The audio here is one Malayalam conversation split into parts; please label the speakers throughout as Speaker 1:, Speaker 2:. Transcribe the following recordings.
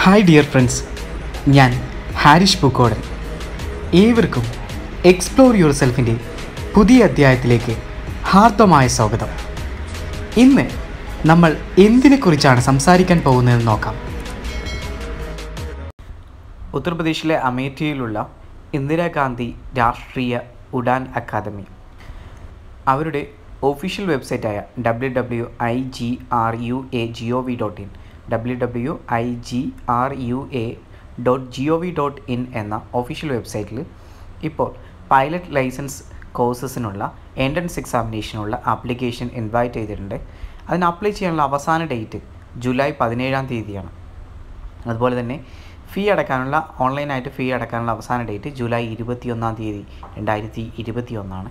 Speaker 1: ഹായ് ഡിയർ ഫ്രണ്ട്സ് ഞാൻ ഹാരിഷ് പൂക്കോടൻ ഏവർക്കും എക്സ്പ്ലോർ യുവർ സെൽഫിൻ്റെ പുതിയ അധ്യായത്തിലേക്ക് ഹാർദമായ സ്വാഗതം ഇന്ന് നമ്മൾ എന്തിനെക്കുറിച്ചാണ് സംസാരിക്കാൻ പോകുന്നതെന്ന് നോക്കാം ഉത്തർപ്രദേശിലെ അമേഠിയിലുള്ള ഇന്ദിരാഗാന്ധി രാഷ്ട്രീയ ഉഡാൻ അക്കാദമി അവരുടെ ഒഫീഷ്യൽ വെബ്സൈറ്റായ W W I G R U A G O V dot in W W I G R U A dot G O V dot in എന്ന ഒഫീഷ്യൽ വെബ്സൈറ്റിൽ ഇപ്പോൾ പൈലറ്റ് ലൈസൻസ് കോഴ്സസിനുള്ള എൻട്രൻസ് എക്സാമിനേഷനുള്ള ആപ്ലിക്കേഷൻ ഇൻവൈറ്റ് ചെയ്തിട്ടുണ്ട് അതിന് അപ്ലൈ ചെയ്യാനുള്ള അവസാന ഡേറ്റ് ജൂലൈ പതിനേഴാം തീയതിയാണ് അതുപോലെ തന്നെ ഫീ അടക്കാനുള്ള ഓൺലൈനായിട്ട് ഫീ അടക്കാനുള്ള അവസാന ഡേറ്റ് ജൂലൈ ഇരുപത്തിയൊന്നാം തീയതി രണ്ടായിരത്തി ഇരുപത്തി ഒന്നാണ്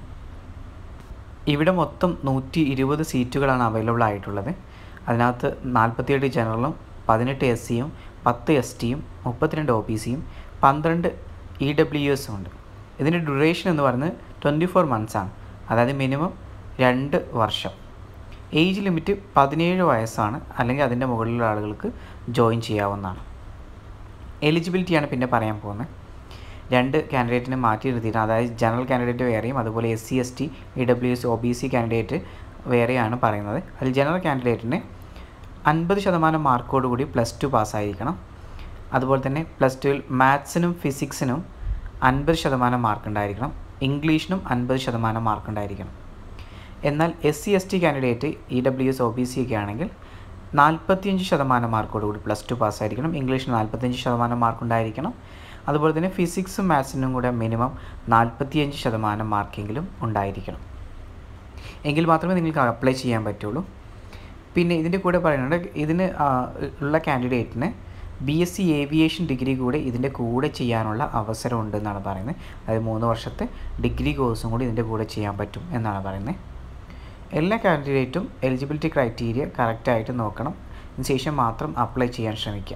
Speaker 1: ഇവിടെ മൊത്തം നൂറ്റി ഇരുപത് സീറ്റുകളാണ് അവൈലബിൾ ആയിട്ടുള്ളത് അതിനകത്ത് നാൽപ്പത്തിയെട്ട് ജനറലും പതിനെട്ട് എസ് സിയും പത്ത് എസ് ടിയും മുപ്പത്തിരണ്ട് ഒ ബി സിയും പന്ത്രണ്ട് ഇ ഡബ്ല്യു എസും ഉണ്ട് ഇതിൻ്റെ ഡ്യൂറേഷൻ എന്ന് പറയുന്നത് ട്വൻറ്റി ഫോർ മന്ത്സ് ആണ് അതായത് മിനിമം രണ്ട് വർഷം ഏജ് ലിമിറ്റ് പതിനേഴ് വയസ്സാണ് അല്ലെങ്കിൽ അതിൻ്റെ മുകളിലുള്ള ആളുകൾക്ക് ജോയിൻ ചെയ്യാവുന്നതാണ് എലിജിബിലിറ്റിയാണ് പിന്നെ പറയാൻ പോകുന്നത് രണ്ട് കാൻഡിഡേറ്റിനെ മാറ്റി നിർത്തിയിട്ടാണ് അതായത് ജനറൽ കാൻഡിഡേറ്റ് വേറെയും അതുപോലെ S C S T E W S O B C candidate വേറെയാണ് പറയുന്നത് അതിൽ ജനറൽ കാൻഡിഡേറ്റിന് അൻപത് ശതമാനം മാർക്കോടുകൂടി പ്ലസ് ടു പാസ്സായിരിക്കണം അതുപോലെ തന്നെ പ്ലസ് ടുവിൽ മാത്സിനും ഫിസിക്സിനും അൻപത് ശതമാനം മാർക്ക് ഉണ്ടായിരിക്കണം ഇംഗ്ലീഷിനും അൻപത് ശതമാനം മാർക്ക് ഉണ്ടായിരിക്കണം എന്നാൽ S C S T candidate E W S O B C ഒക്കെ ആണെങ്കിൽ നാൽപ്പത്തിയഞ്ച് ശതമാനം മാർക്കോടുകൂടി പ്ലസ് ടു പാസ്സായിരിക്കണം ഇംഗ്ലീഷിന് നാൽപ്പത്തഞ്ച് ശതമാനം മാർക്ക് ഉണ്ടായിരിക്കണം അതുപോലെ തന്നെ ഫിസിക്സും മാത്സിനും കൂടെ മിനിമം നാൽപ്പത്തിയഞ്ച് ശതമാനം മാർക്കെങ്കിലും ഉണ്ടായിരിക്കണം എങ്കിൽ മാത്രമേ നിങ്ങൾക്ക് അപ്ലൈ ചെയ്യാൻ പറ്റുള്ളൂ പിന്നെ ഇതിൻ്റെ കൂടെ പറയുന്നുണ്ട് ഇതിന് ആ, ഉള്ള കാൻഡിഡേറ്റിന് B S C aviation degree കൂടെ ഇതിൻ്റെ കൂടെ ചെയ്യാനുള്ള അവസരം ഉണ്ടെന്നാണ് പറയുന്നത് അതായത് മൂന്ന് വർഷത്തെ ഡിഗ്രി കോഴ്സും കൂടി ഇതിൻ്റെ കൂടെ ചെയ്യാൻ പറ്റും എന്നാണ് പറയുന്നത് എല്ലാ കാൻഡിഡേറ്റും എലിജിബിലിറ്റി ക്രൈറ്റീരിയ കറക്റ്റായിട്ട് നോക്കണം അതിന് ശേഷം മാത്രം അപ്ലൈ ചെയ്യാൻ ശ്രമിക്കുക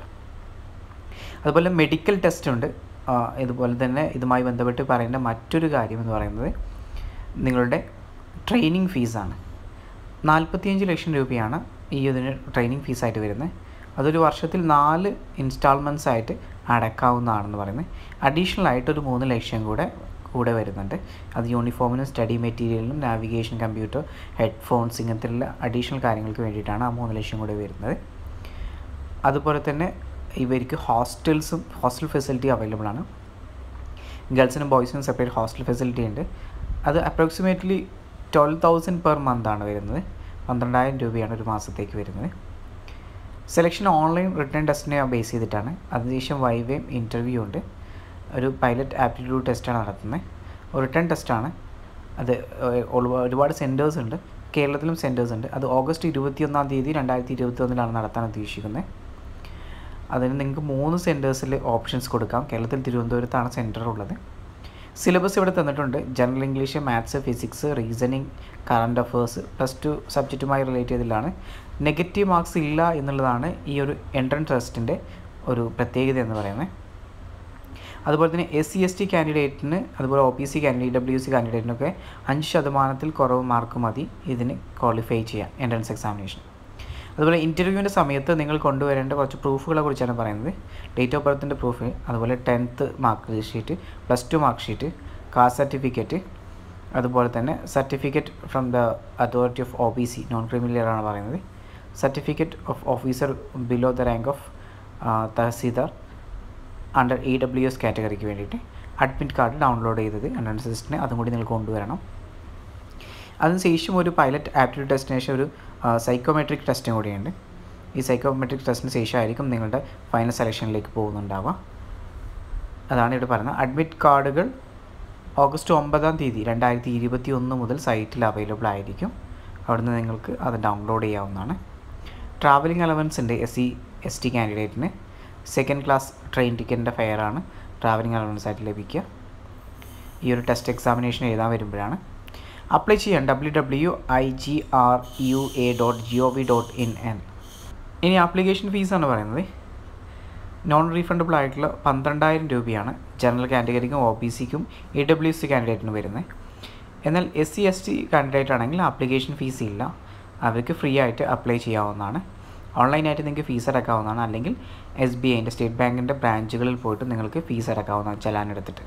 Speaker 1: അതുപോലെ മെഡിക്കൽ ടെസ്റ്റ് ഉണ്ട് ആ, ഇതുപോലെ തന്നെ ഇതുമായി ബന്ധപ്പെട്ട് പറയേണ്ട മറ്റൊരു കാര്യം എന്ന് പറയുന്നത് നിങ്ങളുടെ ട്രെയിനിങ് ഫീസാണ് നാൽപ്പത്തിയഞ്ച് ലക്ഷം രൂപയാണ് ഈ ഇതിന് ട്രെയിനിങ് ഫീസായിട്ട് വരുന്നത് അതൊരു വർഷത്തിൽ നാല് ഇൻസ്റ്റാൾമെൻറ്റ്സ് ആയിട്ട് അടക്കാവുന്നതാണെന്ന് പറയുന്നത് അഡീഷണൽ ആയിട്ട് ഒരു മൂന്ന് ലക്ഷം കൂടെ കൂടെ വരുന്നുണ്ട് അത് യൂണിഫോമിനും സ്റ്റഡി മെറ്റീരിയലിനും നാവിഗേഷൻ കമ്പ്യൂട്ടർ ഹെഡ്ഫോൺസ് ഇങ്ങനത്തെയുള്ള അഡീഷണൽ കാര്യങ്ങൾക്ക് വേണ്ടിയിട്ടാണ് ആ മൂന്ന് ലക്ഷം കൂടെ വരുന്നത് അതുപോലെ തന്നെ ഇവർക്ക് ഹോസ്റ്റൽസും ഹോസ്റ്റൽ ഫെസിലിറ്റി അവൈലബിൾ ആണ് ഗേൾസിനും ബോയ്സിനും സെപ്പറേറ്റ് ഹോസ്റ്റൽ ഫെസിലിറ്റി ഉണ്ട് അത് approximately twelve thousand per month ആണ് വരുന്നത് പന്ത്രണ്ടായിരം രൂപയാണ് ഒരു മാസത്തേക്ക് വരുന്നത് സെലക്ഷൻ ഓൺലൈൻ റിട്ടേൺ ടെസ്റ്റിനെ ബേസ് ചെയ്തിട്ടാണ് അതിനുശേഷം വൈവേയും ഇൻ്റർവ്യൂ ഉണ്ട് ഒരു പൈലറ്റ് ആപ്റ്റിറ്റ്യൂഡ് ടെസ്റ്റാണ് നടത്തുന്നത് ഒരു റിട്ടേൺ ടെസ്റ്റാണ് അത് ഏഹ്, ഒരുപാ- ഒരുപാട് സെൻറ്റേഴ്സ് ഉണ്ട് കേരളത്തിലും സെൻറ്റേഴ്സ് ഉണ്ട് അത് ഓഗസ്റ്റ് ഇരുപത്തിയൊന്നാം തീയതി രണ്ടായിരത്തി ഇരുപത്തി ഒന്നിലാണ് നടത്താൻ ഉദ്ദേശിക്കുന്നത് അതിന് നിങ്ങൾക്ക് മൂന്ന് സെൻറ്റേഴ്സിൽ ഓപ്ഷൻസ് കൊടുക്കാം കേരളത്തിൽ തിരുവനന്തപുരത്താണ് സെൻറ്റർ ഉള്ളത് സിലബസ് ഇവിടെ തന്നിട്ടുണ്ട് general English maths physics reasoning current affairs plus two സബ്ജക്റ്റുമായി റിലേറ്റ് ചെയ്തതിലാണ് നെഗറ്റീവ് മാർക്സ് ഇല്ല എന്നുള്ളതാണ് ഈ ഒരു എൻട്രൻസ് ടെസ്റ്റിൻ്റെ ഒരു പ്രത്യേകത എന്ന് പറയുന്നത് അതുപോലെ തന്നെ എസ് സി എസ് ടി കാൻഡിഡേറ്റിന് അതുപോലെ O B C candidate W C കാൻഡിഡേറ്റിനൊക്കെ അഞ്ച് ശതമാനത്തിൽ കുറവ് മാർക്ക് മതി ഇതിന് ക്വാളിഫൈ ചെയ്യാൻ എൻട്രൻസ് എക്സാമിനേഷൻ അതുപോലെ ഇൻ്റർവ്യൂവിൻ്റെ സമയത്ത് നിങ്ങൾ കൊണ്ടുവരേണ്ട കുറച്ച് പ്രൂഫുകളെ കുറിച്ചാണ് പറയുന്നത് ഡേറ്റ് ഓഫ് ബർത്തിൻ്റെ പ്രൂഫ് അതുപോലെ tenth mark sheet plus two mark sheet caste certificate അതുപോലെ തന്നെ certificate from the authority of O B C non criminal ആണ് പറയുന്നത് certificate of officer below the rank of Tahsildar under E W S കാറ്റഗറിക്ക് വേണ്ടിയിട്ട് അഡ്മിറ്റ് കാർഡ് ഡൗൺലോഡ് ചെയ്തത് എൻട്രൻസ് ടെസ്റ്റിന് അതും കൂടി നിങ്ങൾ കൊണ്ടുവരണം അതിനുശേഷം ഒരു പൈലറ്റ് ആപ്റ്റിറ്റ്യൂഡ് ടെസ്റ്റിന് ശേഷം ഒരു സൈക്കോമെട്രിക് ടെസ്റ്റും കൂടിയുണ്ട് ഈ സൈക്കോമെട്രിക് ടെസ്റ്റിന് ശേഷമായിരിക്കും നിങ്ങളുടെ ഫൈനൽ സെലക്ഷനിലേക്ക് പോകുന്നുണ്ടാവുക അതാണ് ഇവിടെ പറയുന്നത് അഡ്മിറ്റ് കാർഡുകൾ ഓഗസ്റ്റ് ഒമ്പതാം തീയതി രണ്ടായിരത്തി ഇരുപത്തി ഒന്ന് മുതൽ സൈറ്റിൽ അവൈലബിൾ ആയിരിക്കും അവിടുന്ന് നിങ്ങൾക്ക് അത് ഡൗൺലോഡ് ചെയ്യാവുന്നതാണ് ട്രാവലിംഗ് അലവൻസ് ഉണ്ട് എസ് സി എസ് ടി കാൻഡിഡേറ്റിന് സെക്കൻഡ് ക്ലാസ് ട്രെയിൻ ടിക്കറ്റിൻ്റെ ഫെയറാണ് ട്രാവലിംഗ് അലവൻസ് ആയിട്ട് ലഭിക്കുക ഈ ഒരു ടെസ്റ്റ് എക്സാമിനേഷൻ എഴുതാൻ വരുമ്പോഴാണ് അപ്ലൈ ചെയ്യാൻ W W I G R U A dot G O V dot in എൻ ഇനി ആപ്ലിക്കേഷൻ ഫീസാണ് പറയുന്നത് നോൺ റീഫണ്ടബിൾ ആയിട്ടുള്ള പന്ത്രണ്ടായിരം രൂപയാണ് ജനറൽ കാറ്റഗറിക്കും ഒ ബി സിക്കും ഇ ഡബ്ല്യു സി കാൻഡിഡേറ്റിനും വരുന്നത് എന്നാൽ S C S T candidate ആണെങ്കിൽ ആപ്ലിക്കേഷൻ ഫീസ് ഇല്ല അവർക്ക് ഫ്രീ ആയിട്ട് അപ്ലൈ ചെയ്യാവുന്നതാണ് ഓൺലൈനായിട്ട് നിങ്ങൾക്ക് ഫീസ് അടക്കാവുന്നതാണ് അല്ലെങ്കിൽ എസ് ബി ഐൻ്റെ സ്റ്റേറ്റ് ബാങ്കിൻ്റെ ബ്രാഞ്ചുകളിൽ പോയിട്ട് നിങ്ങൾക്ക് ഫീസ് അടക്കാവുന്നതാണ് ചലാൻ എടുത്തിട്ട്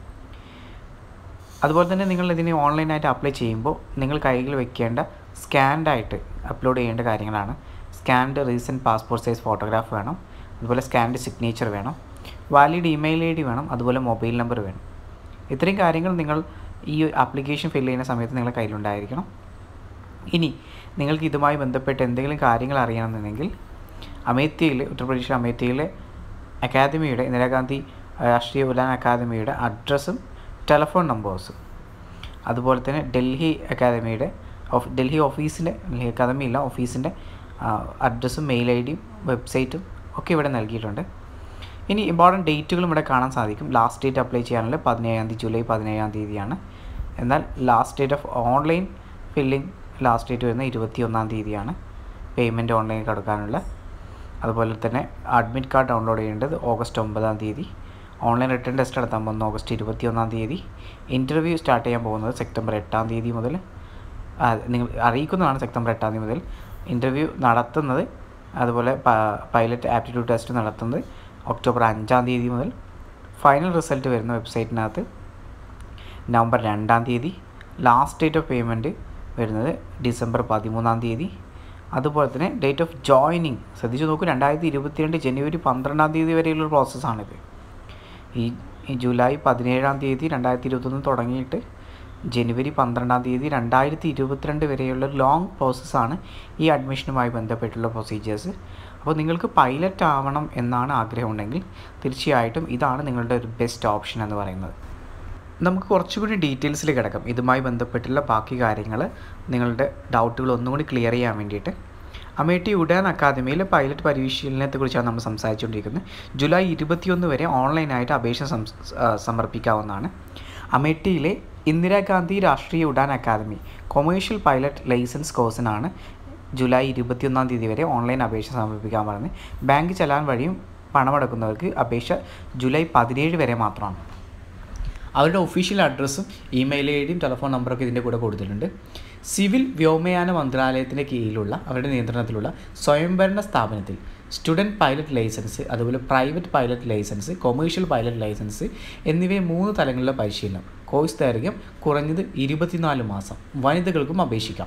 Speaker 1: അതുപോലെ തന്നെ നിങ്ങൾ ഇതിന് ഓൺലൈനായിട്ട് അപ്ലൈ ചെയ്യുമ്പോൾ നിങ്ങൾ കയ്യിൽ വെക്കേണ്ട സ്കാൻഡായിട്ട് അപ്ലോഡ് ചെയ്യേണ്ട കാര്യങ്ങളാണ് scanned recent passport size photograph വേണം അതുപോലെ സ്കാൻഡ് സിഗ്നേച്ചർ വേണം വാലിഡ് ഇമെയിൽ ഐ ഡി വേണം അതുപോലെ മൊബൈൽ നമ്പർ വേണം ഇത്രയും കാര്യങ്ങൾ നിങ്ങൾ ഈ ആപ്ലിക്കേഷൻ ഫില്ല് ചെയ്യുന്ന സമയത്ത് നിങ്ങളുടെ കയ്യിലുണ്ടായിരിക്കണം ഇനി നിങ്ങൾക്ക് ഇതുമായി ബന്ധപ്പെട്ട് എന്തെങ്കിലും കാര്യങ്ങൾ അറിയണമെന്നുണ്ടെങ്കിൽ അമേത്തിയിൽ ഉത്തർപ്രദേശിലെ അമേത്തിയിലെ അക്കാദമിയുടെ ഇന്ദിരാഗാന്ധി രാഷ്ട്രീയ ഉലാൻ അക്കാദമിയുടെ അഡ്രസ്സും ടെലഫോൺ നമ്പേഴ്സും അതുപോലെ തന്നെ ഡൽഹി അക്കാദമിയുടെ ഓഫ് ഡൽഹി ഓഫീസിൻ്റെ ഡൽഹി അക്കാദമി ഇല്ല ഓഫീസിൻ്റെ അഡ്രസ്സും മെയിൽ ഐ ഡിയും വെബ്സൈറ്റും ഒക്കെ ഇവിടെ നൽകിയിട്ടുണ്ട് ഇനി ഇമ്പോർട്ടൻറ്റ് ഡേറ്റുകളും ഇവിടെ കാണാൻ സാധിക്കും ലാസ്റ്റ് ഡേറ്റ് അപ്ലൈ ചെയ്യാനുള്ള പതിനേഴാം തീയതി ജൂലൈ പതിനേഴാം തീയതിയാണ് എന്നാൽ last date of online filling last date വരുന്നത് ഇരുപത്തി ഒന്നാം തീയതിയാണ് പേയ്മെൻറ്റ് ഓൺലൈനിൽ കൊടുക്കാനുള്ള അതുപോലെ തന്നെ അഡ്മിറ്റ് കാർഡ് ഡൗൺലോഡ് ചെയ്യേണ്ടത് ഓഗസ്റ്റ് ഒമ്പതാം തീയതി ഓൺലൈൻ റിട്ടേൺ ടെസ്റ്റ് നടത്താൻ പോകുന്നത് ഓഗസ്റ്റ് ഇരുപത്തി ഒന്നാം തീയതി ഇൻ്റർവ്യൂ സ്റ്റാർട്ട് ചെയ്യാൻ പോകുന്നത് സെപ്റ്റംബർ എട്ടാം തീയതി മുതൽ നിങ്ങൾ അറിയിക്കുന്നതാണ് സെപ്റ്റംബർ എട്ടാം തീയതി മുതൽ ഇൻ്റർവ്യൂ നടത്തുന്നത് അതുപോലെ പൈലറ്റ് ആപ്റ്റിറ്റ്യൂഡ് ടെസ്റ്റ് നടത്തുന്നത് ഒക്ടോബർ അഞ്ചാം തീയതി മുതൽ ഫൈനൽ റിസൾട്ട് വരുന്ന വെബ്സൈറ്റിനകത്ത് നവംബർ രണ്ടാം തീയതി ലാസ്റ്റ് ഡേറ്റ് ഓഫ് പേയ്മെൻറ്റ് വരുന്നത് ഡിസംബർ പതിമൂന്നാം തീയതി അതുപോലെ തന്നെ ഡേറ്റ് ഓഫ് ജോയിനിങ് ശ്രദ്ധിച്ചു നോക്കൂ രണ്ടായിരത്തി ഇരുപത്തിരണ്ട് ജനുവരി പന്ത്രണ്ടാം തീയതി വരെയുള്ള പ്രോസസ്സാണിത് ഈ ഈ ജൂലൈ പതിനേഴാം തീയതി രണ്ടായിരത്തി ഇരുപത്തൊന്ന് തുടങ്ങിയിട്ട് ജനുവരി പന്ത്രണ്ടാം തീയതി രണ്ടായിരത്തി ഇരുപത്തിരണ്ട് വരെയുള്ള ലോങ് പ്രോസസ്സാണ് ഈ അഡ്മിഷനുമായി ബന്ധപ്പെട്ടുള്ള പ്രൊസീജിയേഴ്സ് അപ്പോൾ നിങ്ങൾക്ക് പൈലറ്റ് ആവണം എന്നാണ് ആഗ്രഹമുണ്ടെങ്കിൽ തീർച്ചയായിട്ടും ഇതാണ് നിങ്ങളുടെ ഒരു ബെസ്റ്റ് ഓപ്ഷൻ എന്ന് പറയുന്നത് നമുക്ക് കുറച്ചുകൂടി ഡീറ്റെയിൽസിൽ കിടക്കാം ഇതുമായി ബന്ധപ്പെട്ടുള്ള ബാക്കി കാര്യങ്ങൾ നിങ്ങളുടെ ഡൗട്ടുകൾ ഒന്നുകൂടി ക്ലിയർ ചെയ്യാൻ വേണ്ടിയിട്ട് അമേഠി ഉഡാൻ അക്കാദമിയിലെ പൈലറ്റ് പരിശീലനത്തെക്കുറിച്ചാണ് നമ്മൾ സംസാരിച്ചുകൊണ്ടിരിക്കുന്നത് ജൂലൈ ഇരുപത്തിയൊന്ന് വരെ ഓൺലൈനായിട്ട് അപേക്ഷ സമർപ്പിക്കാവുന്നതാണ് അമേഠിയിലെ Indira Gandhi Rashtriya Uran academy commercial pilot license കോഴ്സിനാണ് ജൂലൈ ഇരുപത്തിയൊന്നാം തീയതി വരെ ഓൺലൈൻ അപേക്ഷ സമർപ്പിക്കാൻ പറയുന്നത് ബാങ്ക് ചലാൻ വഴിയും പണമടക്കുന്നവർക്ക് അപേക്ഷ ജൂലൈ പതിനേഴ് വരെ മാത്രമാണ് അവരുടെ ഒഫീഷ്യൽ അഡ്രസ്സും ഇമെയിൽ ഐ ഡിയും ടെലിഫോൺ നമ്പറൊക്കെ ഇതിൻ്റെ കൂടെ കൊടുത്തിട്ടുണ്ട് സിവിൽ വ്യോമയാന മന്ത്രാലയത്തിൻ്റെ കീഴിലുള്ള അവരുടെ നിയന്ത്രണത്തിലുള്ള സ്വയംഭരണ സ്ഥാപനത്തിൽ സ്റ്റുഡൻറ്റ് പൈലറ്റ് ലൈസൻസ് അതുപോലെ private pilot licence commercial pilot licence എന്നിവയെ മൂന്ന് തലങ്ങളിലെ പരിശീലനം കോഴ്സ് ദൈർഘ്യം കുറഞ്ഞത് ഇരുപത്തിനാല് മാസം വനിതകൾക്കും അപേക്ഷിക്കാം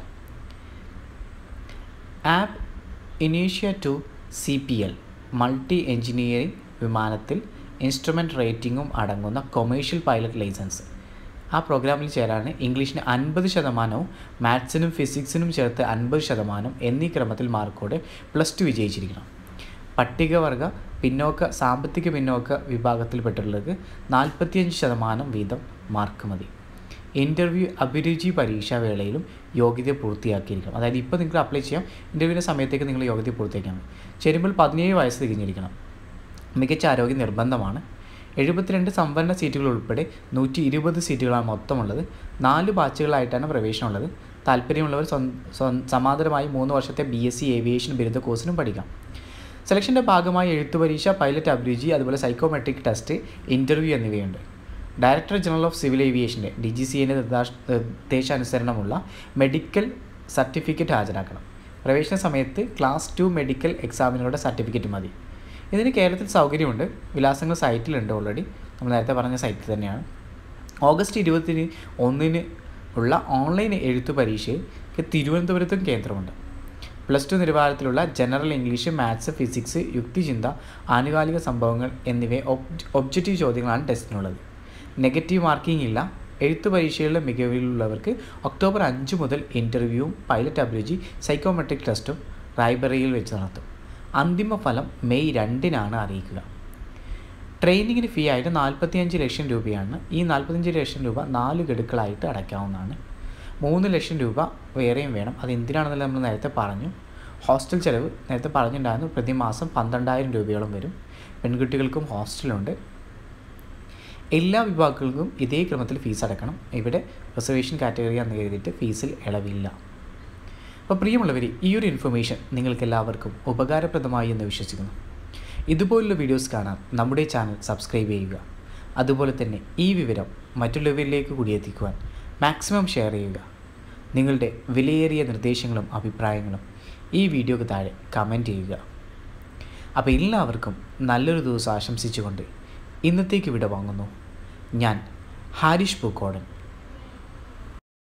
Speaker 1: ആപ്പ് ഇനീഷ്യ ടു C P L multi engineering വിമാനത്തിൽ ഇൻസ്ട്രുമെൻറ്റ് റേറ്റിംഗും അടങ്ങുന്ന കൊമേഴ്ഷ്യൽ പൈലറ്റ് ലൈസൻസ് ആ പ്രോഗ്രാമിൽ ചേരാൻ ഇംഗ്ലീഷിന് അൻപത് ശതമാനവും മാത്സിനും ഫിസിക്സിനും ചേർത്ത് അൻപത് ശതമാനം എന്നീ ക്രമത്തിൽ മാർക്കോടെ പ്ലസ് ടു വിജയിച്ചിരിക്കണം പട്ടികവർഗ പിന്നോക്ക സാമ്പത്തിക പിന്നോക്ക വിഭാഗത്തിൽപ്പെട്ടുള്ളവർക്ക് നാൽപ്പത്തിയഞ്ച് ശതമാനം വീതം മാർക്ക് മതി ഇൻ്റർവ്യൂ അഭിരുചി പരീക്ഷാ വേളയിലും യോഗ്യത പൂർത്തിയാക്കിയിരിക്കണം അതായത് ഇപ്പോൾ നിങ്ങൾക്ക് അപ്ലൈ ചെയ്യാം ഇൻ്റർവ്യൂവിൻ്റെ സമയത്തേക്ക് നിങ്ങൾ യോഗ്യത പൂർത്തിയാക്കണം ചേരുമ്പോൾ പതിനേഴ് വയസ്സ് തികഞ്ഞിരിക്കണം മികച്ച ആരോഗ്യം നിർബന്ധമാണ് എഴുപത്തിരണ്ട് സംവരണ സീറ്റുകൾ ഉൾപ്പെടെ നൂറ്റി ഇരുപത് സീറ്റുകളാണ് മൊത്തമുള്ളത് നാല് ബാച്ചുകളായിട്ടാണ് പ്രവേശനമുള്ളത് താല്പര്യമുള്ളവർ സമാന്തരമായി മൂന്ന് വർഷത്തെ ബി എസ് സി ഏവിയേഷൻ ബിരുദ കോഴ്സിനും പഠിക്കാം സെലക്ഷൻ്റെ ഭാഗമായി എഴുത്തു പരീക്ഷ പൈലറ്റ് അഭിരുചി അതുപോലെ സൈക്കോമെട്രിക് ടെസ്റ്റ് ഇൻ്റർവ്യൂ എന്നിവയുണ്ട് ഡയറക്ടർ ജനറൽ ഓഫ് സിവിൽ ഏവിയേഷൻ്റെ ഡി ജി സി എൻ്റെ നിർദ്ദേശാനുസരണമുള്ള മെഡിക്കൽ സർട്ടിഫിക്കറ്റ് ഹാജരാക്കണം പ്രവേശന സമയത്ത് ക്ലാസ് ടു മെഡിക്കൽ എക്സാമിനുകളുടെ സർട്ടിഫിക്കറ്റ് മതി ഇതിന് കേരളത്തിൽ സൗകര്യമുണ്ട് വിലാസങ്ങൾ സൈറ്റിലുണ്ട് ഓൾറെഡി നമ്മൾ നേരത്തെ പറഞ്ഞ സൈറ്റിൽ തന്നെയാണ് ഓഗസ്റ്റ് ഇരുപത്തിന് ഒന്നിന് ഉള്ള ഓൺലൈൻ എഴുത്തു പരീക്ഷയ്ക്ക് തിരുവനന്തപുരത്തും കേന്ദ്രമുണ്ട് പ്ലസ് ടു നിലവാരത്തിലുള്ള ജനറൽ ഇംഗ്ലീഷ് മാത്സ് ഫിസിക്സ് യുക്തിചിന്ത ആനുകാലിക സംഭവങ്ങൾ എന്നിവയെ ഒബ്ജക്റ്റീവ് ചോദ്യങ്ങളാണ് ടെസ്റ്റിനുള്ളത് നെഗറ്റീവ് മാർക്കിംഗ് ഇല്ല എഴുത്തു പരീക്ഷകളിലെ മികവിലുള്ളവർക്ക് ഒക്ടോബർ അഞ്ച് മുതൽ ഇൻ്റർവ്യൂവും പൈലറ്റ് അഭിരുചി സൈക്കോമെട്രിക് ടെസ്റ്റും റായ്ബറയിൽ വെച്ച് നടത്തും അന്തിമ ഫലം മെയ് രണ്ടിനാണ് അറിയിക്കുക ട്രെയിനിങ്ങിന് ഫീ ആയിട്ട് നാൽപ്പത്തിയഞ്ച് ലക്ഷം രൂപയാണ് ഈ നാൽപ്പത്തഞ്ച് ലക്ഷം രൂപ നാല് ഗഡുക്കളായിട്ട് അടയ്ക്കാവുന്നതാണ് മൂന്ന് ലക്ഷം രൂപ വേറെയും വേണം അത് എന്തിനാണെന്നല്ല നമ്മൾ നേരത്തെ പറഞ്ഞു ഹോസ്റ്റൽ ചിലവ് നേരത്തെ പറഞ്ഞിട്ടുണ്ടായിരുന്നു പ്രതിമാസം പന്ത്രണ്ടായിരം രൂപയോളം വരും പെൺകുട്ടികൾക്കും ഹോസ്റ്റലുണ്ട് എല്ലാ വിഭാഗങ്ങൾക്കും ഇതേ ക്രമത്തിൽ ഫീസ് അടക്കണം ഇവിടെ റിസർവേഷൻ കാറ്റഗറി എന്ന് കരുതിയിട്ട് ഫീസിൽ ഇളവില്ല അപ്പോൾ പ്രിയമുള്ളവർ ഈ ഒരു ഇൻഫർമേഷൻ നിങ്ങൾക്ക് എല്ലാവർക്കും ഉപകാരപ്രദമായി എന്ന് വിശ്വസിക്കുന്നു ഇതുപോലുള്ള വീഡിയോസ് കാണാൻ നമ്മുടെ ചാനൽ സബ്സ്ക്രൈബ് ചെയ്യുക അതുപോലെ തന്നെ ഈ വിവരം മറ്റുള്ളവരിലേക്ക് കൂടി എത്തിക്കുവാൻ മാക്സിമം ഷെയർ ചെയ്യുക നിങ്ങളുടെ വിലയേറിയ നിർദ്ദേശങ്ങളും അഭിപ്രായങ്ങളും ഈ വീഡിയോക്ക് താഴെ കമൻറ്റ് ചെയ്യുക അപ്പോൾ എല്ലാവർക്കും നല്ലൊരു ദിവസം ആശംസിച്ചുകൊണ്ട് ഇന്നത്തേക്ക് വിട വാങ്ങുന്നു ഞാൻ ഹാരിഷ് പൂക്കോടൻ